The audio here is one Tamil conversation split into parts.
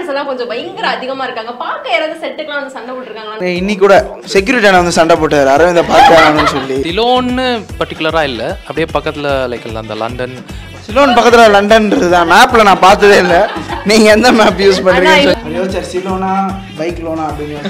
ஃபேன்ஸ் எல்லாம் கொஞ்சம் பயங்கர அதிகமா இருக்காங்க பார்க்க யாராவது செட்டுக்குலாம் வந்து சண்டை போட்டுருக்காங்களா இன்னைக்கு கூட செக்யூரிட்டி வந்து சண்டை போட்டார் அரவிந்த பார்க்கலாம்னு சொல்லி சிலோன்னு பர்டிகுலராக இல்லை அப்படியே பக்கத்தில் லைக் அந்த லண்டன் சிலோன் பக்கத்துல லண்டன்ன்றது தான் மேப்ல நான் பார்த்ததே இல்லை நீங்க எந்த மேப் யூஸ் பண்றீங்க யோசிச்சார் சிலோனா பைக் லோனா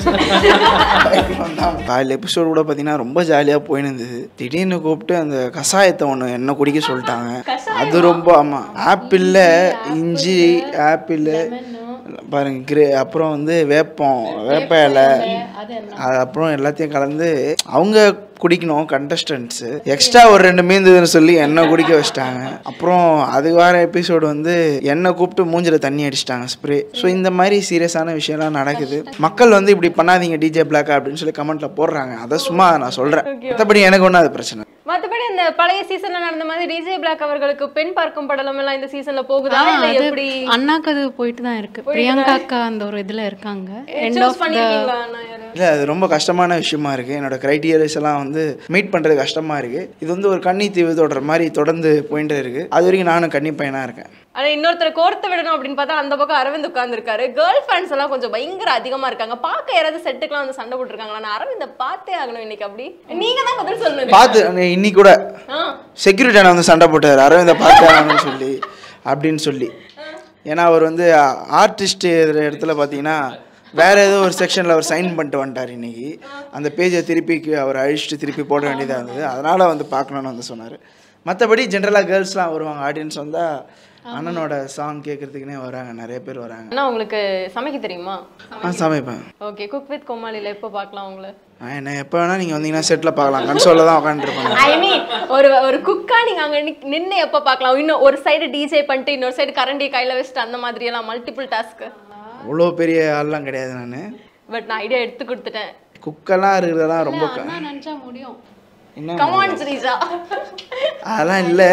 அப்படின்னு காலையில் எபிசோடு கூட பார்த்தீங்கன்னா ரொம்ப ஜாலியாக போயின்னு இருந்தது திடீர்னு கூப்பிட்டு அந்த கஷாயத்தை ஒன்று என்ன குடிக்க சொல்லிட்டாங்க அது ரொம்ப ஆமாம் ஆப்பிளில் இஞ்சி ஆப்பிள் பாருங்க கிரே அப்புறம் வந்து வேப்பம் வேப்ப இலை அது அப்புறம் எல்லாத்தையும் கலந்து அவங்க குடிக்கணும் கண்டஸ்டன்ட்ஸு எக்ஸ்ட்ரா ஒரு ரெண்டு மீந்ததுன்னு சொல்லி எண்ணெய் குடிக்க வச்சிட்டாங்க அப்புறம் அது வார எபிசோடு வந்து எண்ணெய் கூப்பிட்டு மூஞ்சில தண்ணி அடிச்சிட்டாங்க ஸ்ப்ரே ஸோ இந்த மாதிரி சீரியஸான விஷயம்லாம் நடக்குது மக்கள் வந்து இப்படி பண்ணாதீங்க டிஜே பிளாக் அப்படின்னு சொல்லி கமெண்ட்ல போடுறாங்க அதை சும்மா நான் சொல்கிறேன் மற்றபடி எனக்கு ஒன்றும் அது பிரச்சனை மத்தபடி இந்த பழைய சீசன்ல நடந்த மாதிரி டிஜே பிளாக் அவர்களுக்கு பெண் பார்க்கும் படலம் எல்லாம் இந்த சீசன்ல போகுதா இல்ல அது எப்படி அண்ணாக்கு அது போயிட்டு தான் இருக்கு பிரியங்கா அக்கா அந்த ஒரு இதுல இருக்காங்க எண்ட் சூஸ் ஆஃப் த பண்ணிருக்கீங்களா அண்ணா யாரு? இல்லை அது ரொம்ப கஷ்டமான விஷயமா இருக்குது என்னோட க்ரைட்டீரியாஸ் எல்லாம் வந்து மீட் பண்ணுறது கஷ்டமாக இருக்குது இது வந்து ஒரு கன்னி தீவு தொடர் மாதிரி தொடர்ந்து போயிட்டு இருக்குது அது வரைக்கும் நானும் கன்னி பையனாக இருக்கேன் ஆனா இன்னொருத்தரை கோர்த்து விடணும் அப்படின்னு பார்த்தா அந்த பக்கம் அரவிந்த் உட்கார்ந்து இருக்காரு கேர்ள் ஃபேன்ஸ் எல்லாம் கொஞ்சம் பயங்கர அதிகமா இருக்காங்க பார்க்க யாராவது செட்டுக்குலாம் வந்து சண்டை போட்டுருக்காங்களா நான் அரவிந்த பார்த்தே ஆகணும் இன்னைக்கு அப்படி நீங்க தான் பதில் சொல்லணும் பார்த்து இன்னைக்கு கூட ஆ செக்யூரிட்டி வந்து சண்டை போட்டார் அரவிந்த பார்க்கலாம்னு சொல்லி அப்படின்னு சொல்லி ஏன்னா அவர் வந்து ஆர்டிஸ்ட் இடத்துல பார்த்தீங்கன்னா வேற ஏதோ ஒரு செக்ஷனில் அவர் சைன் பண்ணிட்டு வந்துட்டார் இன்னைக்கு அந்த பேஜை திருப்பி அவர் அழிச்சிட்டு திருப்பி போட வேண்டியதாக இருந்தது அதனால் வந்து பார்க்கணுன்னு வந்து சொன்னார் மற்றபடி ஜென்ரலாக கேர்ள்ஸ்லாம் வருவாங்க ஆடியன்ஸ் வந்தால் அண்ணனோட சாங் கேட்குறதுக்குனே வராங்க நிறைய பேர் வராங்க அண்ணா உங்களுக்கு சமைக்க தெரியுமா ஆ சமைப்பேன் ஓகே குக் வித் கோமாளில எப்போ பார்க்கலாம் உங்களை நான் என்ன எப்போ வேணால் நீங்கள் வந்தீங்கன்னா செட்டில் பார்க்கலாம் கன்சோலில் தான் உட்காந்துருப்பேன் ஐ மீன் ஒரு ஒரு குக்கா நீங்க அங்க நிக்- நின்னு எப்போ பார்க்கலாம் இன்னும் ஒரு சைடு டிஜே பண்ணிட்டு இன்னொரு சைடு கரண்டி கையில வச்சுட்டு அந்த மாதிரி எல்லாம் மல்டிபிள் டாஸ்க் அவ்வளோ பெரிய ஆள்லாம் கிடையாது நான் பட் நான் ஐடியா எடுத்து கொடுத்துட்டேன் குக்கெல்லாம் இருக்கிறதெல்லாம் ரொம்ப க- அண்ணா நினைச்சா முடியும் என்ன கமான் ஸ்ரீஜா அதெல்லாம் இல்லை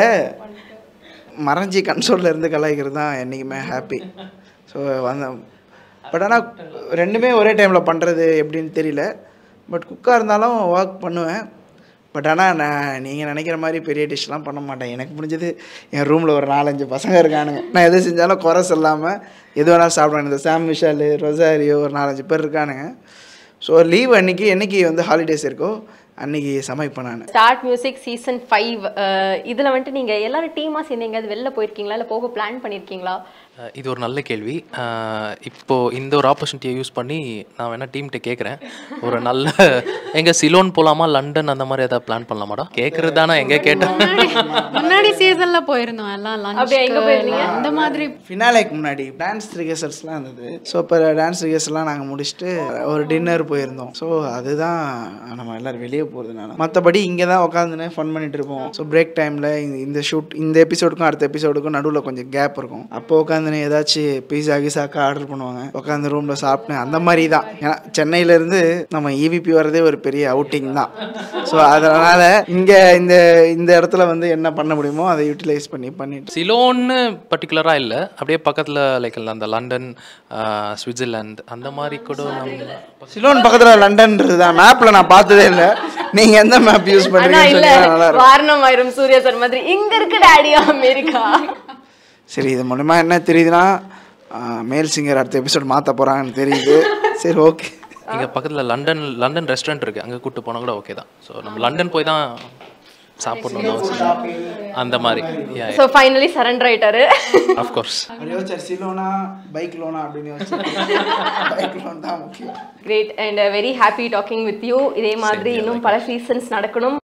மறைஞ்சி கன்சோலில் இருந்து கலாய்க்கிறது தான் என்றைக்குமே ஹாப்பி ஸோ வந்த பட் ஆனால் ரெண்டுமே ஒரே டைமில் பண்ணுறது எப்படின்னு தெரியல பட் குக்காக இருந்தாலும் ஒர்க் பண்ணுவேன் பட் ஆனால் நான் நீங்கள் நினைக்கிற மாதிரி பெரிய டிஷ்லாம் பண்ண மாட்டேன் எனக்கு முடிஞ்சது என் ரூமில் ஒரு நாலஞ்சு பசங்க இருக்கானுங்க நான் எது செஞ்சாலும் குறை சொல்லாமல் எது வேணாலும் சாப்பிடுவேன் இந்த சாம் விஷால் ரொசாரியோ ஒரு நாலஞ்சு பேர் இருக்கானுங்க ஸோ லீவ் அன்னைக்கு என்னைக்கு வந்து ஹாலிடேஸ் இருக்கோ அன்னைக்கு சமைப்பேன் நான் ஸ்டார்ட் மியூசிக் சீசன் ஃபைவ் இதுல வந்துட்டு நீங்க எல்லாரும் டீமா சேர்ந்து எங்கேயாவது வெளில போயிருக்கீங்களா இல்ல போக பிளான் பண்ணிருக்கீங்களா அஹ் இது ஒரு நல்ல கேள்வி அஹ் இப்போ இந்த ஒரு ஆப்பர்ச்சுனிட்டியை யூஸ் பண்ணி நான் வேணா டீம்கிட்ட கேட்குறேன் ஒரு நல்ல எங்க சிலோன் போலாமா லண்டன் அந்த மாதிரி ஏதாவது பிளான் பண்ணலாமாடா கேட்கறது தானே எங்க கேட்டேன் முன்னாடி சீசன்ல போயிருந்தோம் எல்லாம் அப்படியா, எங்க லஞ்ச் போயிருந்தீங்க? அந்த மாதிரி ஃபினாலேக்கு முன்னாடி டான்ஸ் ரிஹர்சல்ஸ்லாம் இருந்தது ஸோ இப்போ டான்ஸ் ரிஹர்சல்லாம் நாங்கள் முடிச்சுட்டு ஒரு டின்னர் போயிருந்தோம் ஸோ அதுதான் நம்ம எல்லோரும் வெளியே போகிறதுனால மற்றபடி இங்கே தான் உட்காந்துன்னு ஃபன் பண்ணிட்டு இருப்போம் ஸோ பிரேக் டைமில் இந்த ஷூட் இந்த எபிசோடுக்கும் அடுத்த எபிசோடுக்கும் நடுவில் கொஞ்சம் கேப் இருக்கும் அப்போ உட்காந்துன்னு ஏதாச்சும் பீஸா கீஸாக்கா ஆர்டர் பண்ணுவாங்க உட்காந்து ரூமில் சாப்பிட்டு அந்த மாதிரி தான் ஏன்னா சென்னையிலேருந்து நம்ம இவிபி வர்றதே ஒரு பெரிய அவுட்டிங் தான் ஸோ அதனால் இங்கே இந்த இந்த இடத்துல வந்து என்ன பண்ண முடியுமோ அதை யூட்டிலைஸ் பண்ணி பண்ணிட்டு சிலோன்னு பர்டிகுலராக இல்லை அப்படியே பக்கத்தில் லைக் அந்த லண்டன் அஹ் சுவிட்சர்லாந்து அந்த மாதிரி கூட நம்ம சிலோன் பக்கத்துல லண்டன்ன்றது தான் மேப்ல நான் பார்த்ததே இல்ல நீங்க எந்த மேப் யூஸ் ஆனா பண்றீங்கன்னு இல்ல சொன்னீங்கன்னா நல்லா இருக்கும் வாரணம் ஆயிரும் சூர்யா சார் மாதிரி இங்க இருக்கு டாடியா அமெரிக்கா சரி இது மூலமா என்ன தெரியுதுன்னா மேல் சிங்கர் அடுத்த எபிசோட் மாத்த போறாங்கன்னு தெரியுது சரி ஓகே இங்கே பக்கத்தில் லண்டன் லண்டன் ரெஸ்டாரண்ட் இருக்குது அங்கே கூப்பிட்டு போனால் கூட ஓகே தான் ஸோ நம்ம லண்டன் போய் தான் சாப்பிடணும்னு அவசியம் அந்த மாதிரி யா சோ ஃபைனலி சரண்டர் ஆயிட்டாரு ஆஃப்கோர்ஸ் யோசிச்சார் சிலோனா பைக் லோனா அப்படின்னு யோசிச்சார் பைக் லோன் தான் முக்கியம் great and very happy talking with you இதே மாதிரி இன்னும் பல சீசன்ஸ் நடக்கணும்